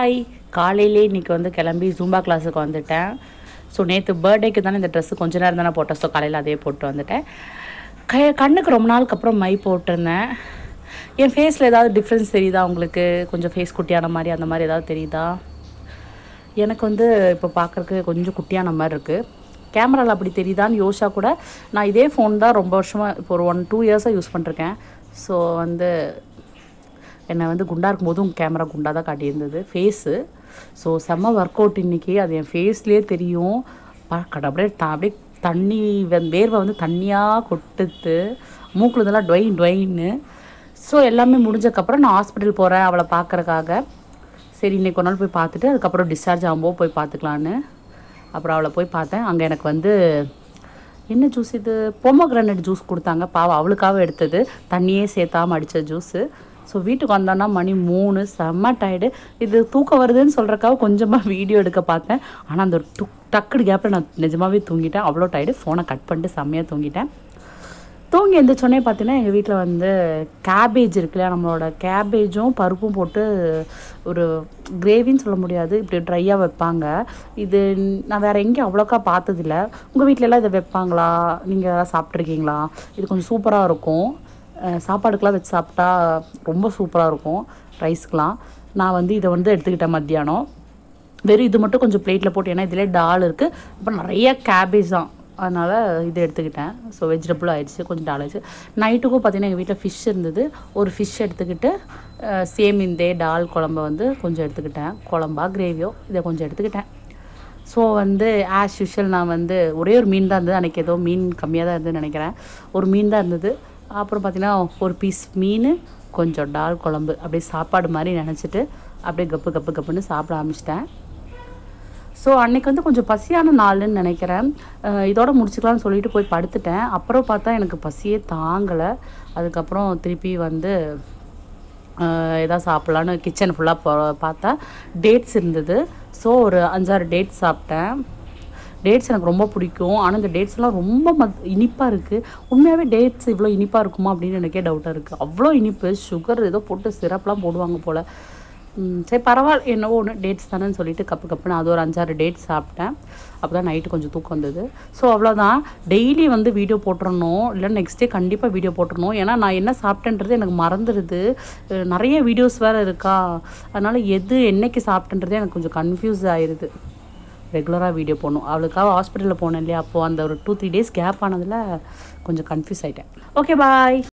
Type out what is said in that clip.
hi காலையிலே இன்றைக்கி வந்து கிளம்பி ஜூம்பா கிளாஸுக்கு வந்துட்டேன் ஸோ நேற்று பர்த்டேக்கு தானே இந்த ட்ரெஸ்ஸு கொஞ்ச நேரம் தானே போட்டேன் ஸோ காலையில் அதே போட்டு வந்துட்டேன் க கண்ணுக்கு ரொம்ப நாளுக்கு அப்புறம் மை போட்டிருந்தேன் என் ஃபேஸில் ஏதாவது டிஃப்ரென்ஸ் தெரியுதா உங்களுக்கு கொஞ்சம் ஃபேஸ் குட்டியான மாதிரி அந்த மாதிரி ஏதாவது தெரியுதா எனக்கு வந்து இப்போ பார்க்குறக்கு கொஞ்சம் குட்டியான மாதிரி இருக்குது கேமராவில் அப்படி தெரியுதான்னு யோசிச்சா கூட நான் இதே ஃபோன் தான் ரொம்ப வருஷமாக இப்போ ஒரு ஒன் டூ இயர்ஸாக யூஸ் பண்ணிருக்கேன் ஸோ வந்து என்னை வந்து குண்டா இருக்கும்போதும் கேமரா குண்டா தான் காட்டியிருந்தது ஃபேஸு ஸோ செம்ம ஒர்க் அவுட் இன்றைக்கி அது என் ஃபேஸ்லேயே தெரியும் பார்க்கட அப்படியே த அப்படியே தண்ணி வெ- வேர்வை வந்து தண்ணியாக கொட்டுது மூக்குல இதெல்லாம் டொயின் டொயின்னு ஸோ எல்லாமே முடிஞ்சக்கப்புறம் நான் ஹாஸ்பிட்டல் போகிறேன் அவளை பார்க்கறக்காக சரி இன்னைக்கு ஒரு நாள் போய் பார்த்துட்டு அதுக்கப்புறம் டிஸ்சார்ஜ் ஆகும்போது போய் பார்த்துக்கலான்னு அப்புறம் அவளை போய் பார்த்தேன் அங்கே எனக்கு வந்து என்ன ஜூஸ் இது பொமோகிரானட் ஜூஸ் கொடுத்தாங்க பாவம் அவளுக்காக எடுத்தது தண்ணியே சேர்த்தாம அடித்த ஜூஸு ஸோ வீட்டுக்கு வந்தோன்னா மணி மூணு செம்ம டயர்டு இது தூக்கம் வருதுன்னு சொல்கிறக்காக கொஞ்சமாக வீடியோ எடுக்க பார்த்தேன் ஆனால் அந்த டுக் டக்குடு கேப்பில் நான் நிஜமாவே தூங்கிட்டேன் அவ்வளோ டயர்டு ஃபோனை கட் பண்ணிட்டு செம்மையாக தூங்கிட்டேன் தூங்கி எந்திரிச்சோடனே பார்த்தீங்கன்னா எங்கள் வீட்டில் வந்து கேபேஜ் இருக்கு இல்லையா நம்மளோட கேபேஜும் பருப்பும் போட்டு ஒரு கிரேவின்னு சொல்ல முடியாது இப்படி ட்ரையாக வைப்பாங்க இது நான் வேறு எங்கேயும் அவ்வளோக்கா பார்த்ததில்ல உங்கள் வீட்டிலலாம் இதை வைப்பாங்களா நீங்கள் சாப்பிட்ருக்கீங்களா இது கொஞ்சம் சூப்பராக இருக்கும் அஹ் சாப்பாடுக்கெலாம் வச்சு சாப்பிட்டா ரொம்ப சூப்பராக இருக்கும் ரைஸ்க்கெலாம் நான் வந்து இதை வந்து எடுத்துக்கிட்டேன் மத்தியானம் வெறும் இது மட்டும் கொஞ்சம் பிளேட்டில் போட்டு ஏன்னா இதிலே டால் இருக்குது அப்புறம் நிறைய கேபேஜ் தான் அதனால் இது எடுத்துக்கிட்டேன் ஸோ வெஜிடபிள் ஆயிடுச்சு கொஞ்சம் டால் ஆயிடுச்சு நைட்டுக்கும் பார்த்தீங்கன்னா எங்கள் வீட்டில் ஃபிஷ் இருந்தது ஒரு ஃபிஷ் எடுத்துக்கிட்டு சேம் இந்த டால் குழம்ப வந்து கொஞ்சம் எடுத்துக்கிட்டேன் குழம்பா கிரேவியோ இதை கொஞ்சம் எடுத்துக்கிட்டேன் ஸோ வந்து ஆஸ் யூஷுவல் நான் வந்து ஒரே ஒரு மீன் தான் இருந்தது அன்றைக்கி ஏதோ மீன் கம்மியாக தான் இருந்ததுன்னு நினைக்கிறேன் ஒரு மீன் தான் இருந்தது அப்புறம் பார்த்தீங்கன்னா ஒரு பீஸ் மீன் கொஞ்சம் டால் குழம்பு அப்படியே சாப்பாடு மாதிரி நினச்சிட்டு அப்படியே கப்பு கப்பு கப்புன்னு சாப்பிட ஆரம்பிச்சிட்டேன் ஸோ அன்னைக்கு வந்து கொஞ்சம் பசியான நாள்னு நினைக்கிறேன் அஹ் இதோட முடிச்சுக்கலாம்னு சொல்லிட்டு போய் படுத்துட்டேன் அப்புறம் பார்த்தா எனக்கு பசியே தாங்கலை அதுக்கப்புறம் திருப்பி வந்து அஹ் எதாவது சாப்பிட்லான்னு கிச்சன் ஃபுல்லாக போ பார்த்தா டேட்ஸ் இருந்தது ஸோ ஒரு அஞ்சாறு டேட்ஸ் சாப்பிட்டேன் டேட்ஸ் எனக்கு ரொம்ப பிடிக்கும் ஆனால் இந்த டேட்ஸ்லாம் ரொம்ப மத் இனிப்பாக இருக்குது உண்மையாகவே டேட்ஸ் இவ்வளோ இனிப்பாக இருக்குமா அப்படின்னு எனக்கே டவுட்டாக இருக்குது அவ்வளோ இனிப்பு சுகர் ஏதோ போட்டு சிரப்லாம் போடுவாங்க போல் ம், சரி பரவாயில்ல என்னவோ ஒன்று டேட்ஸ் தானேன்னு சொல்லிட்டு கப்பு கப்புன்னு அது ஒரு அஞ்சாறு டேட்ஸ் சாப்பிட்டேன் அப்போ தான் நைட்டு கொஞ்சம் தூக்கம் வந்தது ஸோ அவ்வளோதான் டெய்லி வந்து வீடியோ போட்டுறணும் இல்லை நெக்ஸ்ட் டே கண்டிப்பாக வீடியோ போட்டுறணும் ஏன்னா நான் என்ன சாப்பிட்டேன்றது எனக்கு மறந்துடுது அஹ் நிறைய வீடியோஸ் வேறு இருக்கா அதனால் எது என்னைக்கு சாப்பிட்டேன்றதே எனக்கு கொஞ்சம் கன்ஃபியூஸ் ஆயிடுது ரெகுலராக வீடியோ போடணும் அவளுக்காக ஹாஸ்பிட்டலில் போனேன் இல்லையா அப்போது அந்த ஒரு டூ த்ரீ டேஸ் கேப் ஆனதில் கொஞ்சம் கன்ஃபியூஸ் ஆகிட்டேன் ஓகே பாய்